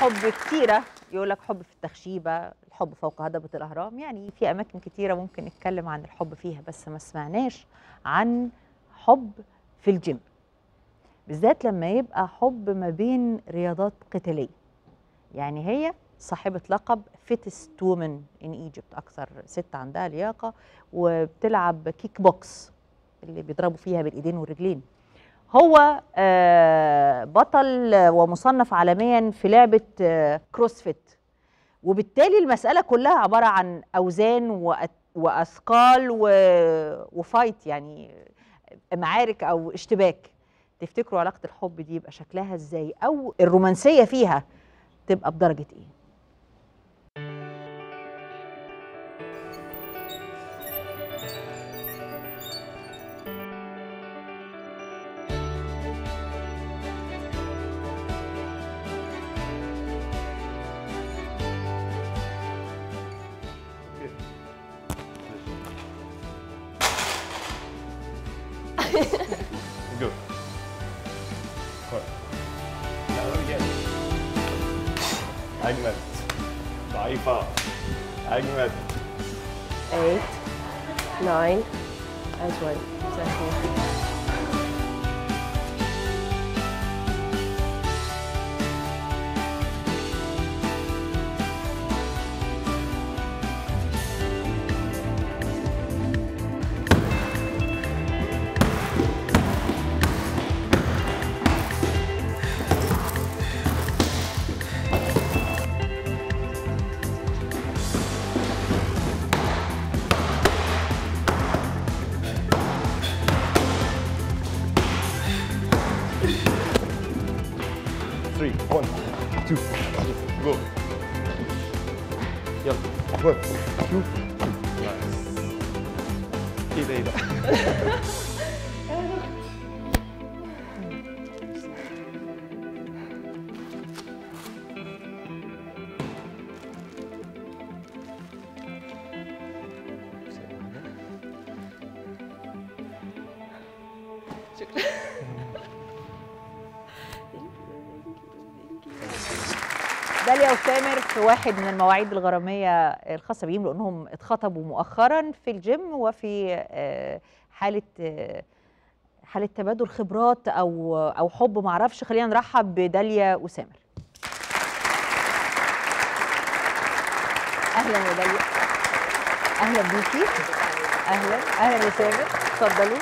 الحب كتيرة يقول لك حب في التخشيبة الحب فوق هضبة الأهرام يعني في أماكن كتيرة ممكن نتكلم عن الحب فيها بس ما سمعناش عن حب في الجيم بالذات لما يبقى حب ما بين رياضات قتالية يعني هي صاحبة لقب فيتست وومن ان ايجيبت أكثر ست عندها لياقة وبتلعب كيك بوكس اللي بيضربوا فيها بالإيدين والرجلين هو آه، بطل ومصنف عالميا في لعبة آه، كروسفيت وبالتالي المسألة كلها عبارة عن أوزان وأت- وأثقال و- وفايت يعني معارك أو اشتباك تفتكروا علاقة الحب دي يبقى شكلها ازاي أو الرومانسية فيها تبقى بدرجة ايه Good. كويس. لا ده جامد. أجمد. ضعيفة. أجمد. eight, nine, as well. Exactly. Three, one, two, go. يلا. One, two, nice. ايه ده ايه ده؟ داليا وسامر في واحد من المواعيد الغرامية الخاصة بيهم لأنهم اتخطبوا مؤخرا في الجيم وفي آه، حالة آه، حالة تبادل خبرات أو أو حب معرفش خلينا نرحب بداليا وسامر أهلا يا داليا أهلا بيكي أهلا أهلا يا سامر اتفضلوا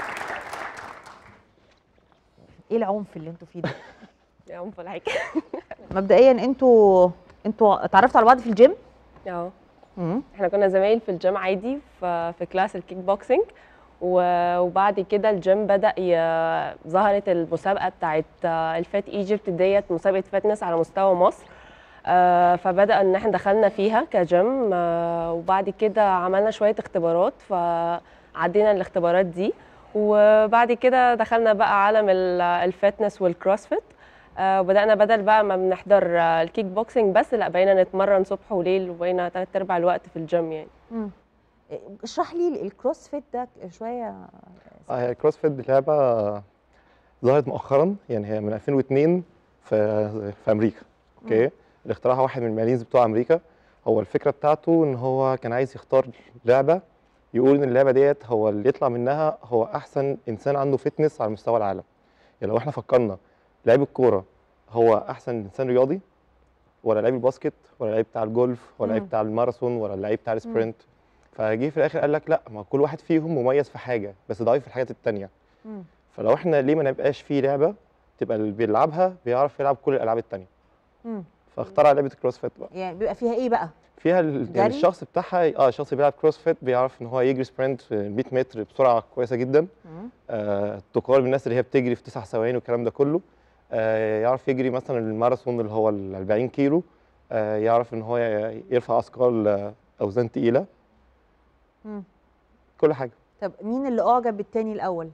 إيه العنف اللي انتوا فيه ده؟ يا ام فلاحك مبدئيا انتوا انتوا اتعرفتوا على بعض في الجيم؟ اه مم. احنا كنا زمايل في الجيم عادي في في كلاس الكيك بوكسينج و- وبعد كده الجيم بدا ي- ظهرت المسابقه بتاعت آه، الفات ايجيبت ديت مسابقه فتنس على مستوى مصر آه، فبدا ان احنا دخلنا فيها كجيم آه، وبعد كده عملنا شويه اختبارات فعدينا الاختبارات دي وبعد كده دخلنا بقى عالم ال- الفتنس والكروسفيت آه، وبدانا بدل بقى ما بنحضر آه، الكيك بوكسينج بس لا بقينا نتمرن صبح وليل وبقينا تلات ارباع الوقت في الجيم يعني مم. اشرح لي الكروسفيت ده شويه اه هي الكروسفيت دي لعبة ظهرت مؤخرا يعني هي من 2002 في في امريكا اوكي اللي اخترعها واحد من المالينز بتوع امريكا هو الفكره بتاعته ان هو كان عايز يختار لعبه يقول ان اللعبه ديت هو اللي يطلع منها هو احسن انسان عنده فتنس على مستوى العالم يعني لو احنا فكرنا لعيب الكوره هو احسن انسان رياضي ولا لعيب الباسكت ولا لعيب بتاع الجولف ولا لعيب مم. بتاع الماراثون ولا لعيب بتاع السبرنت فجه في الاخر قال لك لا ما كل واحد فيهم مميز في حاجه بس ضعيف في الحاجات التانيه مم. فلو احنا ليه ما نبقاش في لعبه تبقى اللي بيلعبها بيعرف يلعب كل الالعاب التانيه مم. فاخترع لعبه الكروسفيت بقى يعني بيبقى فيها ايه بقى؟ فيها ال- جري؟ يعني الشخص بتاعها اه الشخص اللي بيلعب كروسفيت بيعرف ان هو يجري سبرنت في 100 متر بسرعه كويسه جدا مم. آه تقارب الناس اللي هي بتجري في 9 ثواني والكلام ده كله آه يعرف يجري مثلا الماراثون اللي هو ال 40 كيلو آه يعرف ان هو ي- يرفع اثقال آه، اوزان تقيله مم. كل حاجه طب مين اللي اعجب بالتاني الاول؟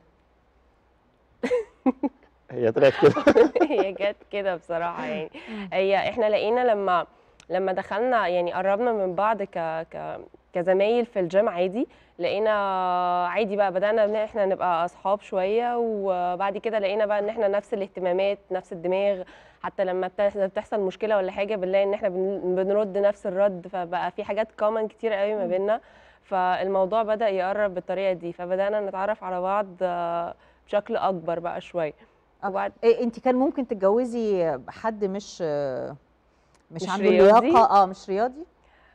هي طلعت كده هي جت كده بصراحه يعني هي احنا لقينا لما لما دخلنا يعني قربنا من بعض ك ك كزمايل في الجيم عادي لقينا عادي بقى بدانا ان احنا نبقى اصحاب شويه وبعد كده لقينا بقى ان احنا نفس الاهتمامات نفس الدماغ حتى لما بتح- بتحصل مشكله ولا حاجه بنلاقي ان احنا بن- بنرد نفس الرد فبقى في حاجات كومن كتير قوي ما بيننا فالموضوع بدا يقرب بالطريقه دي فبدانا نتعرف على بعض آه، بشكل اكبر بقى شويه آه. وبعد إيه انت كان ممكن تتجوزي حد مش مش, مش عنده رياضي؟ لياقه اه مش رياضي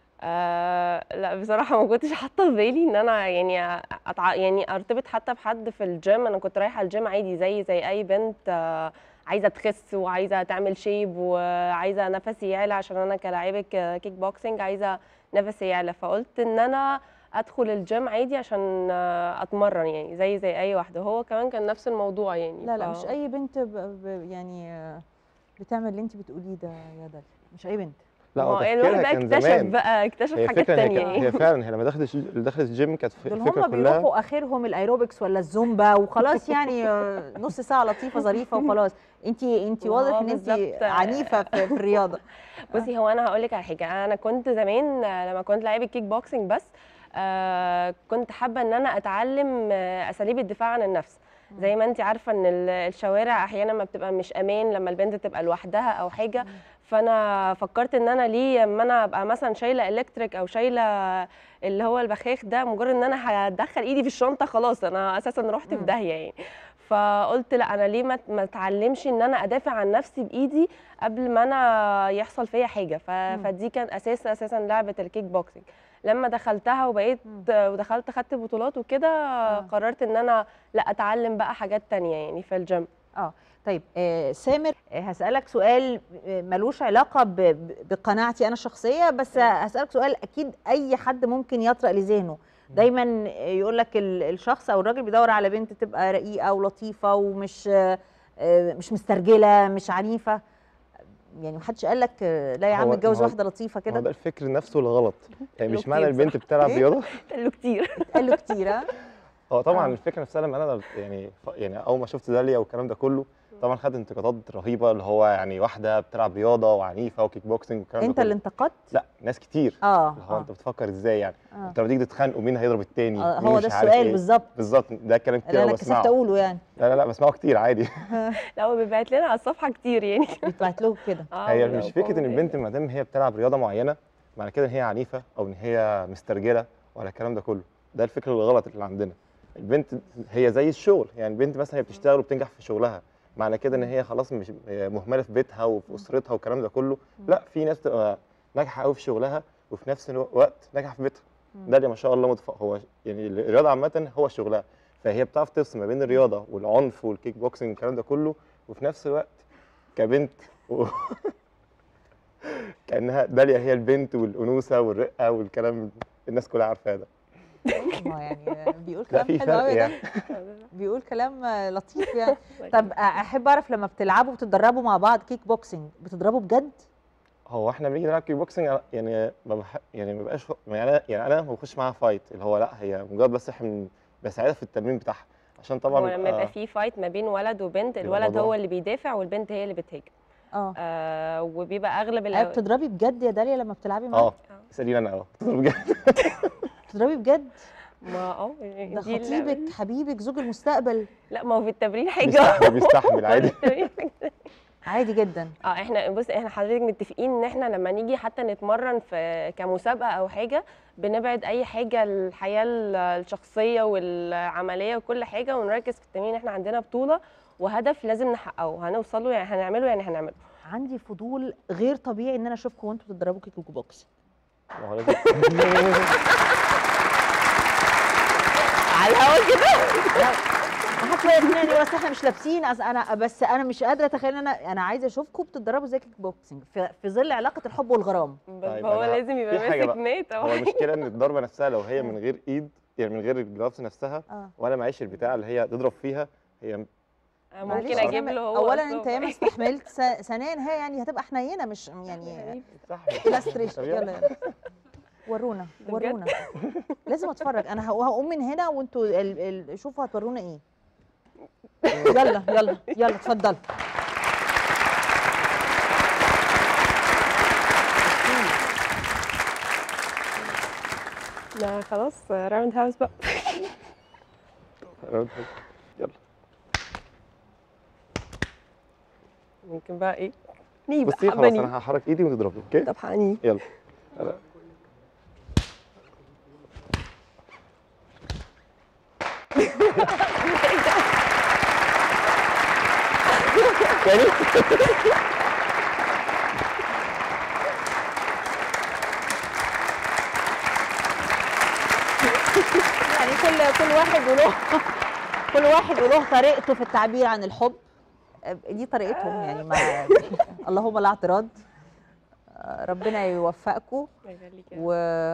آه لا بصراحة ما كنتش حاطة في بالي ان انا يعني أتع... يعني ارتبط حتى بحد في الجيم انا كنت رايحة الجيم عادي زي زي اي بنت آه عايزة تخس وعايزة تعمل شيب وعايزة نفسي يعلى عشان انا كلاعبة ك- كيك بوكسنج عايزة نفسي يعلى فقلت ان انا ادخل الجيم عادي عشان آه اتمرن يعني زي زي اي واحدة هو كمان كان نفس الموضوع يعني لا لا ف- مش اي بنت ب... ب... يعني آه، بتعمل اللي انت بتقوليه ده يا داليا مش اي بنت لا ما هو هو الواحد تفكيرها بقى كان اكتشف زمان بقى اكتشف هي حاجات فكرة هي, تانية كانت- يعني هي فعلا هي لما دخلت دخلت الجيم كانت دول الفكره هم كلها بيروحوا اخرهم الايروبكس ولا الزومبا وخلاص يعني آه، نص ساعه لطيفه ظريفه وخلاص انت انت ما واضح هو ان انت بالظبط. عنيفه في, في الرياضه بصي هو انا هقول لك على حاجه انا كنت زمان آه، لما كنت لعيبه كيك بوكسنج بس آه كنت حابه ان انا اتعلم آه، اساليب الدفاع عن النفس زي ما انت عارفه ان ال- الشوارع احيانا ما بتبقى مش امان لما البنت تبقى لوحدها او حاجه فانا فكرت ان انا ليه اما انا ابقى مثلا شايله الكتريك او شايله اللي هو البخاخ ده مجرد ان انا هدخل ايدي في الشنطه خلاص انا اساسا رحت في مم. داهيه يعني فقلت لا انا ليه ما ما اتعلمش ان انا ادافع عن نفسي بايدي قبل ما انا يحصل فيا حاجه ف... مم. فدي كان اساس اساسا لعبه الكيك بوكسنج لما دخلتها وبقيت مم. ودخلت خدت بطولات وكده قررت ان انا لا اتعلم بقى حاجات تانية يعني في الجيم طيب آه سامر آه هسألك سؤال آه، ملوش علاقة ب- ب- بقناعتي أنا الشخصية بس هسألك سؤال أكيد أي حد ممكن يطرأ لذهنه دايما يقول لك الشخص أو الراجل بيدور على بنت تبقى رقيقة ولطيفة ومش آه، آه، مش مسترجلة مش عنيفة يعني محدش قال لك آه، لا يا عم هو- اتجوز هو- واحدة لطيفة ما هو كده ده الفكر نفسه الغلط يعني مش كتير معنى البنت بصراحة. بتلعب إيه؟ رياضه قالوا كتير قالوا كتير ها؟ هو طبعا آه. الفكره نفسها لما انا يعني ف- يعني اول ما شفت داليا والكلام ده كله طبعا خدت انتقادات رهيبه اللي هو يعني واحده بتلعب رياضه وعنيفه وكيك بوكسنج والكلام أنت ده اللي كله انتقدت؟ لا ناس كتير اه اللي هو آه. انت بتفكر ازاي يعني آه. انت لما تيجي تتخانقوا مين هيضرب التاني آه، مين هو مش ده عارف السؤال إيه. بالظبط بالظبط ده كلام كتير اللي أوي انا كسفت بسمعه اقوله يعني لا لا لا بسمعه كتير عادي لا هو بيبعت لنا على الصفحه كتير يعني بتبعت لهم كده آه، هي ولو مش فكره ان كومنت البنت ما دام هي بتلعب رياضه معينه معنى كده ان هي عنيفه او ان هي مسترجله ولا الكلام ده كله ده الفكر الغلط اللي عندنا البنت هي زي الشغل يعني البنت مثلا هي بتشتغل وبتنجح في شغلها معنى كده ان هي خلاص مش هي مهمله في بيتها وفي اسرتها والكلام ده كله لا في ناس تبقى ناجحه قوي في شغلها وفي نفس الوقت ناجحه في بيتها ده اللي ما شاء الله متفق هو يعني الرياضه عامه هو شغلها فهي بتعرف تفصل ما بين الرياضه والعنف والكيك بوكسنج والكلام ده كله وفي نفس الوقت كبنت و... كانها داليا هي البنت والانوثه والرقه والكلام الناس كلها عارفاه ده ما يعني بيقول لا كلام في حلو فرق قوي ده يعني بيقول كلام لطيف يعني طب احب اعرف لما بتلعبوا وتتدربوا مع بعض كيك بوكسنج بتضربوا بجد هو احنا بنيجي نلعب كيك بوكسنج أنا- يعني ما بح... يعني ما بقاش يعني انا يعني انا ما بخش معاها فايت اللي هو لا هي مجرد بس احنا بن- بساعدها في التمرين بتاعها عشان طبعا هو لما يبقى آه، في فايت ما بين ولد وبنت بيبقى الولد الموضوع- هو اللي بيدافع والبنت هي اللي بتهاجم اه آه وبيبقى اغلب أيوة، الأو... بتضربي بجد يا داليا لما بتلعبي معاها اه اساليني انا اه بجد بتضربي بجد ما اه ده دي اللعبة. خطيبك حبيبك زوج المستقبل لا ما هو في التمرين حاجه بيستحمل بيستحمل عادي في التمرين حاجة. عادي جدا اه احنا بص احنا حضرتك متفقين ان احنا لما نيجي حتى نتمرن في كمسابقه او حاجه بنبعد اي حاجه الحياه ال- الشخصيه والعمليه وكل حاجه ونركز في التمرين احنا عندنا بطوله وهدف لازم نحققه هنوصله يعني هنعمله يعني هنعمله عندي فضول غير طبيعي ان انا اشوفكم وانتوا بتضربوا كيك بوكس ما هو لازم- على الهوا كده ما حدش يقنعني بس احنا مش لابسين أصل انا بس انا مش قادره اتخيل ان انا انا عايزه اشوفكم بتتدربوا زي كيك بوكسنج في, في ظل علاقه الحب والغرام بس طيب هو أنا لازم يبقى في حاجة ماسك بقى. مات او هو حاجة. المشكله ان الضربه نفسها لو هي من غير ايد يعني من غير الجلافز نفسها اه وانا معيش البتاع اللي هي تضرب فيها هي ممكن معلش اجيب ياما- له هو اولا أصلاً. انت ياما استحملت ث- ثانيا هي يعني هتبقى حنينه مش يعني بتستحمل لاستريش طب يلا يلا. يلا ورونا بجد؟ ورونا لازم اتفرج انا هق- هقوم من هنا وانتوا ال- ال- شوفوا هتورونا ايه يلا يلا يلا اتفضل لا خلاص راوند هاوس بقى يلا ممكن بقى ايه ني بقى بصي خلاص حبني انا هحرك ايدي وتضربي اوكي طب حقني يلا تاني يعني كل كل واحد وله كل واحد وله طريقته في التعبير عن الحب دي طريقتهم يعني ما اللهم لا اعتراض آه، ربنا يوفقكم و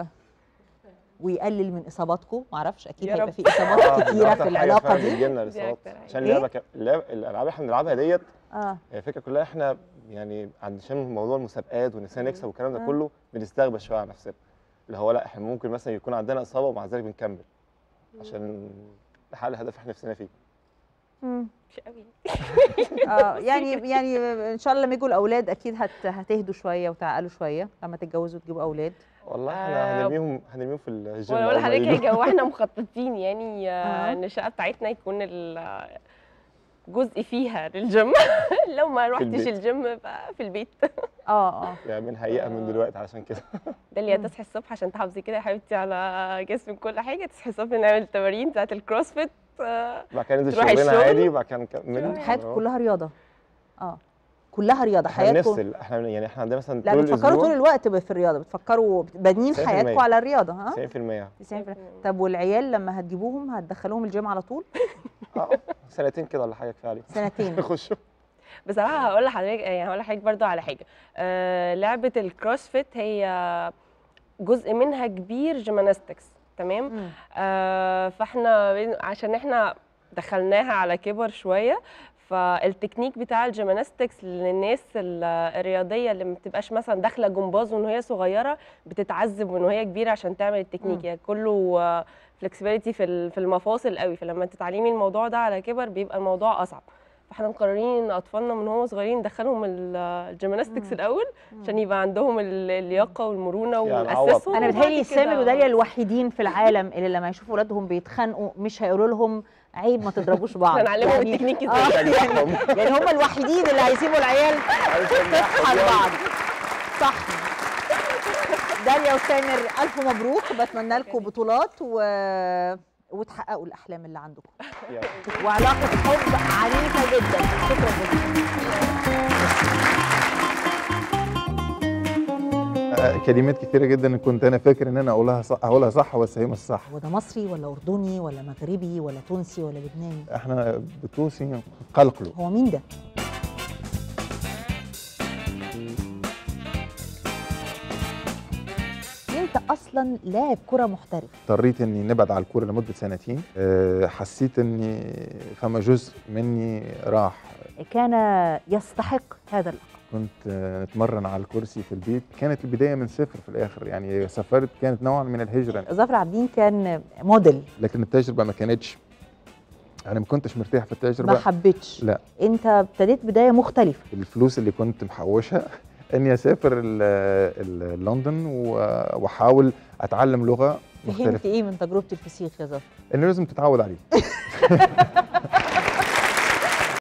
ويقلل من اصاباتكم معرفش اكيد يا هيبقى رب. في اصابات كتيره في العلاقه دي بتجيلنا دي الاصابات أكتر حاجة. عشان إيه؟ اللعبه ك... اللعب... الالعاب اللي احنا بنلعبها ديت اه هي الفكره كلها احنا يعني عشان موضوع المسابقات ونسينا نكسب والكلام ده آه. كله بنستغبى شويه على نفسنا اللي هو لا احنا ممكن مثلا يكون عندنا اصابه ومع ذلك بنكمل عشان نحقق الهدف احنا نفسنا فيه مم. مش قوي اه يعني يعني ان شاء الله لما يجوا الاولاد اكيد هت هتهدوا شويه وتعقلوا شويه لما تتجوزوا وتجيبوا اولاد والله آه. احنا هنرميهم هنرميهم في الجيم وانا اقول أول ما لحضرتك يجوا. حاجه واحنا مخططين يعني آه، آه. ان الشقه بتاعتنا يكون ال- جزء فيها للجيم لو ما روحتش البيت. الجيم بقى في البيت اه اه يعني بنهيئها من دلوقتي علشان كده ده اللي مم. تصحي الصبح عشان تحافظي كده يا حبيبتي على جسمك كل حاجه تصحي الصبح نعمل التمارين بتاعت الكروسفيت آه، بعد كده ننزل تروحي شغلنا الشغل. عادي وبعد كده نكمل حياتكم كلها رياضه اه كلها رياضه احنا حياتكم بنفصل احنا يعني احنا عندنا مثلا لا طول بتفكروا طول الاسبوع الوقت في الرياضه بتفكروا بانين 90%. حياتكم على الرياضه ها 90% 90% طب والعيال لما هتجيبوهم هتدخلوهم الجيم على طول اه سنتين كده ولا حاجه كفايه عليهم سنتين نخشوا بصراحه هقول لحضرتك يعني هقول لحضرتك برضو على حاجه آه لعبه الكروسفيت هي جزء منها كبير جيمناستكس تمام مم. آه فاحنا بن- عشان احنا دخلناها على كبر شويه فالتكنيك بتاع الجيمناستكس للناس ال- الرياضيه اللي ما بتبقاش مثلا داخله جمباز وان هي صغيره بتتعذب وان هي كبيره عشان تعمل التكنيك مم. يعني كله فلكسبيليتي في ال- في المفاصل قوي فلما تتعلمي الموضوع ده على كبر بيبقى الموضوع اصعب فاحنا مقررين ان اطفالنا من هم صغيرين ندخلهم ال- الجيمناستكس مم. الاول عشان يبقى عندهم ال- اللياقه والمرونه يعني عوض. وناسسهم انا وبعد بتهيألي سامي كده- وداليا الوحيدين في العالم اللي لما يشوفوا اولادهم بيتخانقوا مش هيقولوا لهم عيب ما تضربوش بعض هنعلمهم يعني- التكنيك ازاي آه، يعني, نشجعهم. يعني هم الوحيدين اللي هيسيبوا العيال تصحى لبعض صح داليا وسامر الف مبروك بتمنى لكم بطولات و... وتحققوا الاحلام اللي عندكم يعني وعلاقه حب عنيفه جدا شكرا جدا آه، كلمات كتيرة جدا كنت أنا فاكر إن أنا أقولها صح أقولها صح بس هي مش صح هو ده مصري ولا اردني ولا مغربي ولا تونسي ولا لبناني إحنا بتوسي قلقلوا هو مين ده انت اصلا لاعب كره محترف اضطريت إني نبعد على الكورة لمدة سنتين آه، حسيت إني فما جزء مني راح كان يستحق هذا اللقب كنت آه، نتمرن على الكرسي في البيت كانت البداية من صفر في الآخر يعني سافرت كانت نوعا من الهجرة ظافر عابدين كان موديل لكن التجربة ما كانتش أنا ما كنتش مرتاح في ما التجربة حبيتش لا. انت ابتديت بدايه مختلفه الفلوس اللي كنت محوشها اني اسافر ال- ال- لندن و- واحاول اتعلم لغه فهمت مختلفه ايه من تجربه الفسيخ يا ظافر انه لازم تتعود عليه